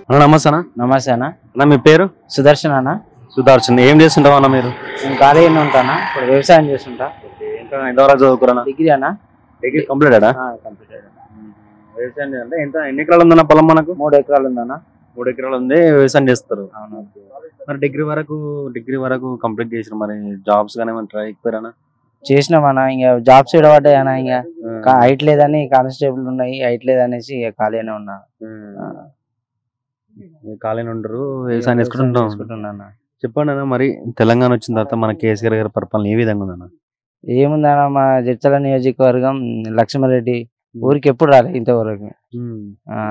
అన్న నమస్తే అన్న నమస్తే అన్న అన్న మీ పేరు సుదర్శన్ అన్న సుదర్శన్ ఏం చేస్తుంటావు అన్న మీరు నేను ఖాళీగానే ఉంటానా ఇప్పుడు వ్యవసాయం చేస్తుంటా ఇంకా ఎంతవరకు చదువుకున్నా డిగ్రీ అన్న డిగ్రీ కంప్లీటెడా కంప్లీట్ వ్యవసాయం అంటే ఎంత ఎన్ని ఎకరాలు ఉందన్న పొలం మనకు మూడు ఎకరాలు ఉందన్న మూడు ఎకరాలు ఉంది వ్యవసాయం చేస్తారు అవును మరి డిగ్రీ వరకు డిగ్రీ వరకు కంప్లీట్ చేసిన మరి జాబ్స్ కానీ ఏమైనా ట్రై అయిపోయారా చేసినామన్నా ఇంకా జాబ్స్ పడ్డాయి అన్న ఇంకా హైట్ లేదని కానిస్టేబుల్ ఉన్నాయి హైట్ లేదనేసి ఇక ఖాళీగానే ఉన్నా ఖాళీ ఉండరు వ్యవసాయం చేసుకుంటుంటాం చేసుకుంటున్నా చెప్పండి అన్న మరి తెలంగాణ వచ్చిన తర్వాత మన కేసీఆర్ గారి పరిపాలన ఏ విధంగా ఉందన్న ఏముందన్న మా జడ్చల నియోజకవర్గం లక్ష్మారెడ్డి ఊరికి ఎప్పుడు రాలేదు ఇంతవరకు ఆ,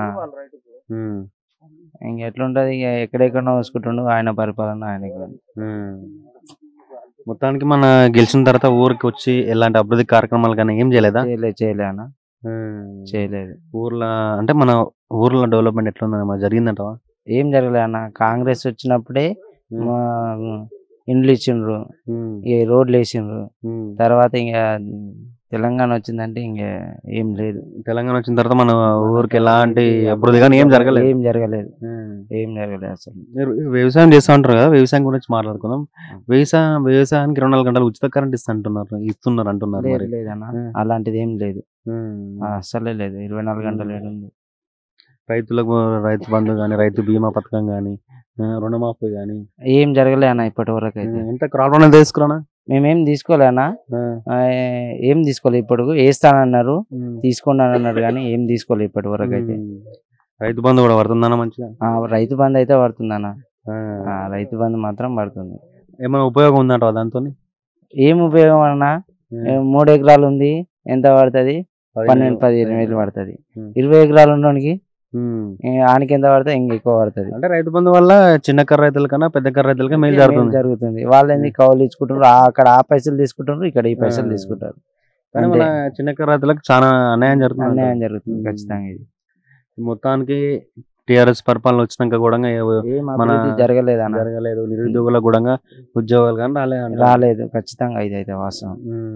ఇంక ఎట్లుంటది ఇక ఎక్కడెక్కడో చూసుకుంటుండు ఆయన పరిపాలన ఆయనకి ఉంది. ఉమ్. మొత్తానికి మన గెలిచిన తర్వాత ఊరికి వచ్చి ఎలాంటి అభివృద్ధి కార్యక్రమాలు కానీ ఏం చేయలేదా చేయలేదు చేయలే అన్న చేయలేదు ఊర్లో అంటే మన ఊర్లో డెవలప్మెంట్ ఎట్లుంది మరి జరిగిందంటవా ఏం జరగలేదు అన్న కాంగ్రెస్ వచ్చినప్పుడే మా ఇండ్లు ఇచ్చిండ్రు ఈ రోడ్లు వేసిండ్రు తర్వాత ఇంకా తెలంగాణ వచ్చిందంటే ఇంకా ఏం లేదు తెలంగాణ వచ్చిన తర్వాత మన ఊరికి ఎలాంటి అభివృద్ధి కానీ ఏం జరగలేదు ఏం జరగలేదు ఏం జరగలేదు అసలు మీరు వ్యవసాయం చేస్తా ఉంటారు కదా వ్యవసాయం గురించి మాట్లాడుకుందాం వ్యవసాయం వ్యవసాయానికి ఇరవై నాలుగు గంటలు ఉచిత కరెంట్ ఇస్తా అంటున్నారు ఇస్తున్నారు అంటున్నారు లేదు మరి లేదన్న ఉం. అలాంటిది ఏం లేదు ఉమ్. ఆ, అస్సలే లేదు ఇరవై నాలుగు గంటలు ఏడుంది రైతులకు రైతు బంధు కానీ రైతు బీమా పథకం కానీ రుణమాఫీ కానీ ఏం జరగలే అన్న ఇప్పటి వరకు అయితే ఎంత క్రాప్ లోన్ తీసుకురానా మేమేం తీసుకోలే అన్న ఆ, ఏం తీసుకోలే ఇప్పుడు వేస్తానన్నారు తీసుకున్నాను అన్నారు కానీ ఏం తీసుకోలే ఇప్పటి వరకు అయితే రైతు బంధు కూడా పడుతుందన్న మంచిగా ఆ, రైతు బంధు అయితే పడుతుంది అన్న ఆ. ఆ, రైతు బంధు మాత్రం పడుతుంది ఏమైనా ఉపయోగం ఉందంట దాంతో ఏం ఉపయోగం అన్న ఏ, మూడు ఎకరాలు ఉంది ఎంత పడుతుంది పన్నెండు పదిహేను వేలు పడుతుంది ఉం. ఇరవై ఎకరాలు ఉన్నోనికి ఆనికి ఎంత పడుతుంది ఇంక ఎక్కువ పడుతుంది అంటే రైతు బంధు వల్ల చిన్న కర్ర రైతుల కన్నా పెద్ద కర్ర రైతులకి మేలు మేలు జరుగుతుంది జరుగుతుంది వాళ్ళు ఏంది కౌలు ఇచ్చుకుంటారు ఆ- అక్కడ ఆ పైసలు తీసుకుంటారు ఇక్కడ ఈ పైసలు ఆ. తీసుకుంటారు కానీ అంతే. మన చిన్న కర్ర రైతులకు చాలా అన్యాయం జరుగుతుంది అన్యాయం జరుగుతుంది ఉం. ఖచ్చితంగా ఇది మొత్తానికి టిఆర్ఎస్ పరిపాలన వచ్చినాక కూడా ఏవ- ఏం మన అభివృద్ధి జరగలేదు అన్న జరగలేదు నిరుద్యోగులకు కూడా ఉద్యోగాలు కానీ రాలేదు రాలేదు ఖచ్చితంగా ఇది అయితే వాస్తవం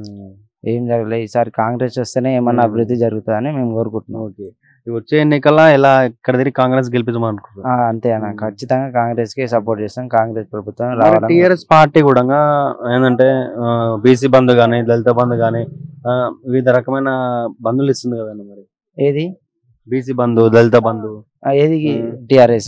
ఏం జరగలేదు ఈసారి కాంగ్రెస్ వస్తేనే ఏమన్నా ఉం. అభివృద్ధి జరుగుతుందని మేము కోరుకుంటున్నాం ఓకే వచ్చే ఎన్నికల్లో ఎలా ఇక్కడ తిరిగి కాంగ్రెస్ గెలిపించమనుకుంటున్నారు ఆ, అంతే అన్న ఉం. ఖచ్చితంగా కాంగ్రెస్ కి సపోర్ట్ చేస్తాం కాంగ్రెస్ ప్రభుత్వం రావాలని టిఆర్ఎస్ పార్టీ కూడా ఏంటంటే బీసీ బంధు కానీ దళిత బంధు కానీ వివిధ రకమైన బంధువులు ఇస్తుంది కదండి మరి ఏది బీసీ బంధు దళిత బంధు ఆ, ఏది ఉం. టిఆర్ఎస్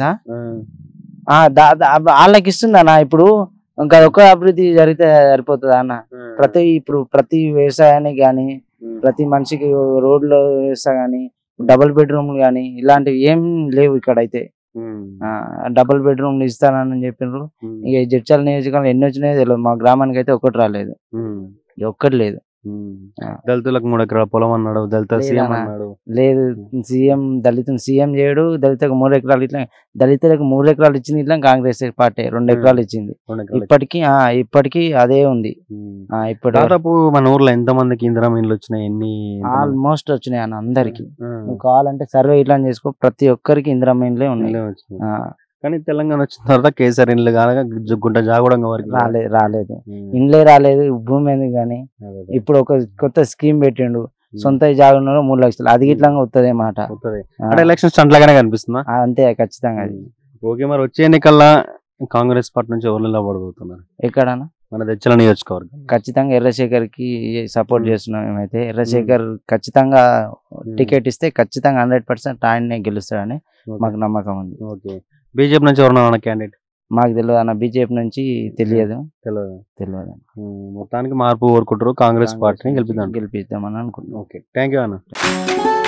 ఆ, వాళ్ళకి ఇస్తుంది అన్న ఇప్పుడు ఇంకా ఒక్క అభివృద్ధి జరిగితే సరిపోతుంది అన్న ప్రతి ఇప్పుడు ప్రతి వ్యవసాయానికి కానీ ఉం. ప్రతి మనిషికి రోడ్లు వేస్తా కానీ డబుల్ బెడ్రూమ్లు కానీ ఇలాంటివి ఏం లేవు ఇక్కడ అయితే ఉం. డబుల్ బెడ్రూమ్లు ఇస్తానని చెప్పినారు ఉం. ఇక ఈ జడ్చల నియోజకవర్గంలో ఎన్ని వచ్చినాయో తెలియదు మా గ్రామానికి అయితే ఒక్కటి రాలేదు ఉం. ఇక ఒక్కటి లేదు ఉం. ఆ. దళితులకు మూడు ఎకరాల పొలం అన్నాడు దళిత లేదన్నా. సీఎం అన్నాడు లేదు సీఎం దళితుని సీఎం చేయడు దళితకు మూడు ఎకరాలు ఇట్లా దళితులకు మూడు ఎకరాలు ఇచ్చింది ఇట్లా కాంగ్రెస్ పార్టీ రెండు ఎకరాలు ఇచ్చింది రెండు ఎకరాలు ఇప్పటికీ ఆ ఇప్పటికీ అదే ఉంది ఉం. ఆ ఇప్పటి దాదాపు మన ఊర్లో ఎంత మందికి ఇందిరా ఇండ్లు వచ్చినాయి ఎన్ని ఎంతమంది? ఆల్మోస్ట్ వచ్చినాయి అన్న అందరికి ఆ. నువ్వు కావాలంటే సర్వే ఇట్లా చేసుకో ప్రతి ఒక్కరికి ఇందిరమ్మ ఇండ్లే ఉన్నాయి ఇండ్లే వచ్చినాయి. ఆ, కానీ తెలంగాణ వచ్చిన తర్వాత కేసీఆర్ ఇండ్లు కాగా గుంట జాగూడంగా వరకు రాలేదు రాలేదు ఉం. ఇండ్లే రాలేదు భూమి ఎందుకు కానీ అదే అదే. ఇప్పుడు ఒక కొత్త స్కీమ్ పెట్టిండు సొంత జాగా ఉన్న మూడు లక్షలు అది ఇట్లా వస్తుంది మాట వస్తది. అంటే ఎలక్షన్ స్టంట్ లాగానే కనిపిస్తుందా అంతే ఖచ్చితంగా అది ఓకే మరి వచ్చే ఎన్నికల్లో కాంగ్రెస్ పార్టీ నుంచి ఎవరు నిలబడబోతున్నారు ఎక్కడన్నా మన దచ్చల నియోజకవర్గం ఖచ్చితంగా ఎర్రశేఖర్ కి సపోర్ట్ చేస్తున్నాం మేమైతే ఎర్రశేఖర్ ఖచ్చితంగా టికెట్ ఇస్తే ఖచ్చితంగా హండ్రెడ్ పర్సెంట్ ఆయన్నే గెలుస్తాడని మాకు నమ్మకం ఉంది ఓకే బీజేపీ నుంచి ఎవరున్నా క్యాండిడేట్ మాకు తెలియదు అన్న బీజేపీ నుంచి తెలియదు తెలియదు తెలియదు ఉమ్, మొత్తానికి మార్పు కోరుకుంటారు కాంగ్రెస్ పార్టీని గెలిపిద్దాం గెలిపిద్దామని అనుకుంటున్నాం ఓకే థ్యాంక్ యూ అన్న